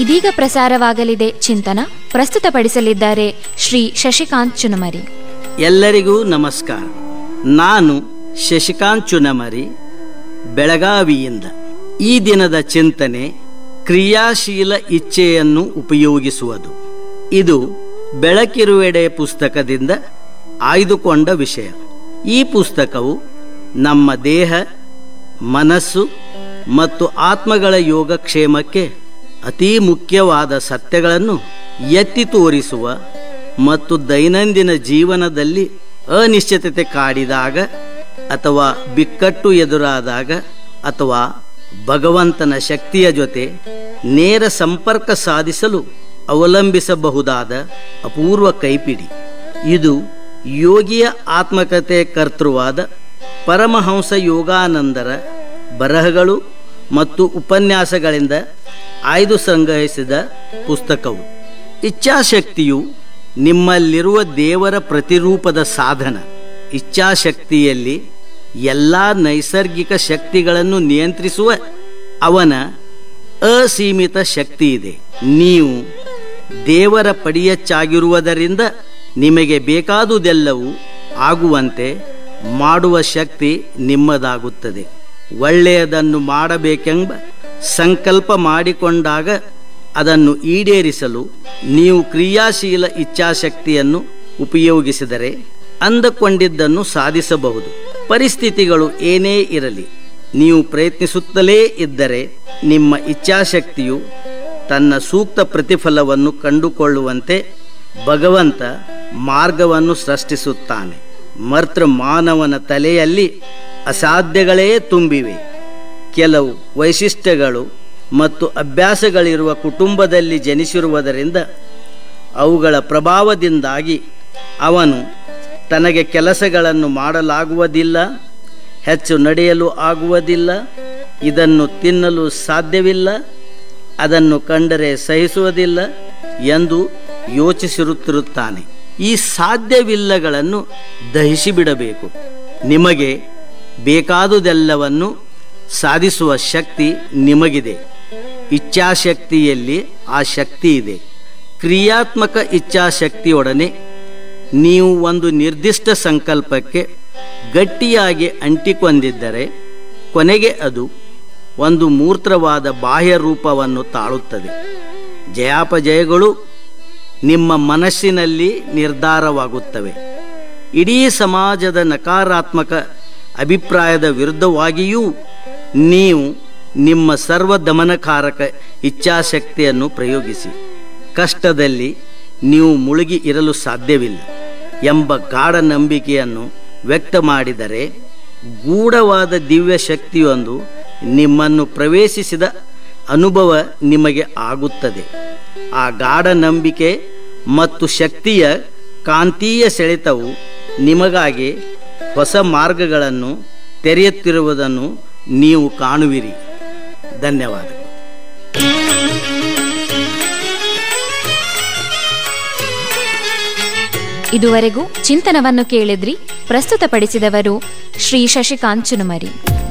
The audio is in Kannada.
ಇದೀಗ ಪ್ರಸಾರವಾಗಲಿದೆ ಚಿಂತನ ಪ್ರಸ್ತುತಪಡಿಸಲಿದ್ದಾರೆ ಶ್ರೀ ಶಶಿಕಾಂತ್ ಚುನಮರಿ ಎಲ್ಲರಿಗೂ ನಮಸ್ಕಾರ ನಾನು ಶಶಿಕಾಂತ್ ಚುನಮರಿ ಬೆಳಗಾವಿಯಿಂದ ಈ ದಿನದ ಚಿಂತನೆ ಕ್ರಿಯಾಶೀಲ ಇಚ್ಛೆಯನ್ನು ಉಪಯೋಗಿಸುವುದು ಇದು ಬೆಳಕಿರುವೆಡೆ ಪುಸ್ತಕದಿಂದ ಆಯ್ದುಕೊಂಡ ವಿಷಯ ಈ ಪುಸ್ತಕವು ನಮ್ಮ ದೇಹ ಮನಸ್ಸು ಮತ್ತು ಆತ್ಮಗಳ ಯೋಗಕ್ಷೇಮಕ್ಕೆ ಅತೀ ಮುಖ್ಯವಾದ ಸತ್ಯಗಳನ್ನು ಎತ್ತಿ ತೋರಿಸುವ ಮತ್ತು ದೈನಂದಿನ ಜೀವನದಲ್ಲಿ ಅನಿಶ್ಚಿತತೆ ಕಾಡಿದಾಗ ಅಥವಾ ಬಿಕ್ಕಟ್ಟು ಎದುರಾದಾಗ ಅಥವಾ ಭಗವಂತನ ಶಕ್ತಿಯ ಜೊತೆ ನೇರ ಸಂಪರ್ಕ ಸಾಧಿಸಲು ಅವಲಂಬಿಸಬಹುದಾದ ಅಪೂರ್ವ ಕೈಪಿಡಿ ಇದು ಯೋಗಿಯ ಆತ್ಮಕತೆ ಕರ್ತೃವಾದ ಪರಮಹಂಸ ಯೋಗಾನಂದರ ಬರಹಗಳು ಮತ್ತು ಉಪನ್ಯಾಸಗಳಿಂದ ಆಯ್ದು ಸಂಗ್ರಹಿಸಿದ ಪುಸ್ತಕವು ಇಚ್ಛಾಶಕ್ತಿಯು ನಿಮ್ಮಲ್ಲಿರುವ ದೇವರ ಪ್ರತಿರೂಪದ ಸಾಧನ ಇಚ್ಛಾಶಕ್ತಿಯಲ್ಲಿ ಎಲ್ಲ ನೈಸರ್ಗಿಕ ಶಕ್ತಿಗಳನ್ನು ನಿಯಂತ್ರಿಸುವ ಅವನ ಅಸೀಮಿತ ಶಕ್ತಿ ಇದೆ ನೀವು ದೇವರ ಪಡಿಯಚ್ಚಾಗಿರುವುದರಿಂದ ನಿಮಗೆ ಬೇಕಾದುದೆಲ್ಲವೂ ಆಗುವಂತೆ ಮಾಡುವ ಶಕ್ತಿ ನಿಮ್ಮದಾಗುತ್ತದೆ ಒಳ್ಳೆಯದನ್ನು ಮಾಡಬೇಕೆಂಬ ಸಂಕಲ್ಪ ಮಾಡಿಕೊಂಡಾಗ ಅದನ್ನು ಈಡೇರಿಸಲು ನೀವು ಕ್ರಿಯಾಶೀಲ ಇಚ್ಛಾಶಕ್ತಿಯನ್ನು ಉಪಯೋಗಿಸಿದರೆ ಅಂದುಕೊಂಡಿದ್ದನ್ನು ಸಾಧಿಸಬಹುದು ಪರಿಸ್ಥಿತಿಗಳು ಏನೇ ಇರಲಿ ನೀವು ಪ್ರಯತ್ನಿಸುತ್ತಲೇ ಇದ್ದರೆ ನಿಮ್ಮ ಇಚ್ಛಾಶಕ್ತಿಯು ತನ್ನ ಸೂಕ್ತ ಪ್ರತಿಫಲವನ್ನು ಕಂಡುಕೊಳ್ಳುವಂತೆ ಭಗವಂತ ಮಾರ್ಗವನ್ನು ಸೃಷ್ಟಿಸುತ್ತಾನೆ ಮರ್ತ್ರ ಮಾನವನ ತಲೆಯಲ್ಲಿ ಅಸಾಧ್ಯಗಳೇ ತುಂಬಿವೆ ಕೆಲವು ವೈಶಿಷ್ಟ್ಯಗಳು ಮತ್ತು ಅಭ್ಯಾಸಗಳಿರುವ ಕುಟುಂಬದಲ್ಲಿ ಜನಿಸಿರುವುದರಿಂದ ಅವುಗಳ ಪ್ರಭಾವದಿಂದಾಗಿ ಅವನು ತನಗೆ ಕೆಲಸಗಳನ್ನು ಮಾಡಲಾಗುವುದಿಲ್ಲ ಹೆಚ್ಚು ನಡೆಯಲು ಆಗುವುದಿಲ್ಲ ಇದನ್ನು ತಿನ್ನಲು ಸಾಧ್ಯವಿಲ್ಲ ಅದನ್ನು ಕಂಡರೆ ಸಹಿಸುವುದಿಲ್ಲ ಎಂದು ಯೋಚಿಸಿರುತ್ತಿರುತ್ತಾನೆ ಈ ಸಾಧ್ಯವಿಲ್ಲಗಳನ್ನು ದಹಿಸಿಬಿಡಬೇಕು ನಿಮಗೆ ಬೇಕಾದುದೆಲ್ಲವನ್ನು ಸಾಧಿಸುವ ಶಕ್ತಿ ನಿಮಗಿದೆ ಇಚ್ಛಾಶಕ್ತಿಯಲ್ಲಿ ಆ ಶಕ್ತಿ ಇದೆ ಕ್ರಿಯಾತ್ಮಕ ಇಚ್ಛಾಶಕ್ತಿಯೊಡನೆ ನೀವು ಒಂದು ನಿರ್ದಿಷ್ಟ ಸಂಕಲ್ಪಕ್ಕೆ ಗಟ್ಟಿಯಾಗಿ ಅಂಟಿಕೊಂಡಿದ್ದರೆ ಕೊನೆಗೆ ಅದು ಒಂದು ಮೂರ್ತವಾದ ಬಾಹ್ಯ ರೂಪವನ್ನು ತಾಳುತ್ತದೆ ಜಯಾಪಜಯಗಳು ನಿಮ್ಮ ಮನಸ್ಸಿನಲ್ಲಿ ನಿರ್ಧಾರವಾಗುತ್ತವೆ ಇಡೀ ಸಮಾಜದ ನಕಾರಾತ್ಮಕ ಅಭಿಪ್ರಾಯದ ವಿರುದ್ಧವಾಗಿಯೂ ನೀವು ನಿಮ್ಮ ಸರ್ವದಮನಕಾರಕ ಇಚ್ಛಾಶಕ್ತಿಯನ್ನು ಪ್ರಯೋಗಿಸಿ ಕಷ್ಟದಲ್ಲಿ ನೀವು ಮುಳುಗಿ ಇರಲು ಸಾಧ್ಯವಿಲ್ಲ ಎಂಬ ಗಾಢ ನಂಬಿಕೆಯನ್ನು ವ್ಯಕ್ತ ಮಾಡಿದರೆ ಗೂಢವಾದ ದಿವ್ಯ ಶಕ್ತಿಯೊಂದು ನಿಮ್ಮನ್ನು ಪ್ರವೇಶಿಸಿದ ಅನುಭವ ನಿಮಗೆ ಆಗುತ್ತದೆ ಆ ಗಾಢ ನಂಬಿಕೆ ಮತ್ತು ಶಕ್ತಿಯ ಕಾಂತೀಯ ಸೆಳೆತವು ನಿಮಗಾಗಿ ಹೊಸ ಮಾರ್ಗಗಳನ್ನು ತೆರೆಯುತ್ತಿರುವುದನ್ನು ನೀವು ಕಾಣುವಿರಿ ಧನ್ಯವಾದಗಳು ಇದುವರೆಗೂ ಚಿಂತನವನ್ನು ಕೇಳಿದ್ರಿ ಪ್ರಸ್ತುತಪಡಿಸಿದವರು ಶ್ರೀ ಶಶಿಕಾಂತ್ ಚುನುಮರಿ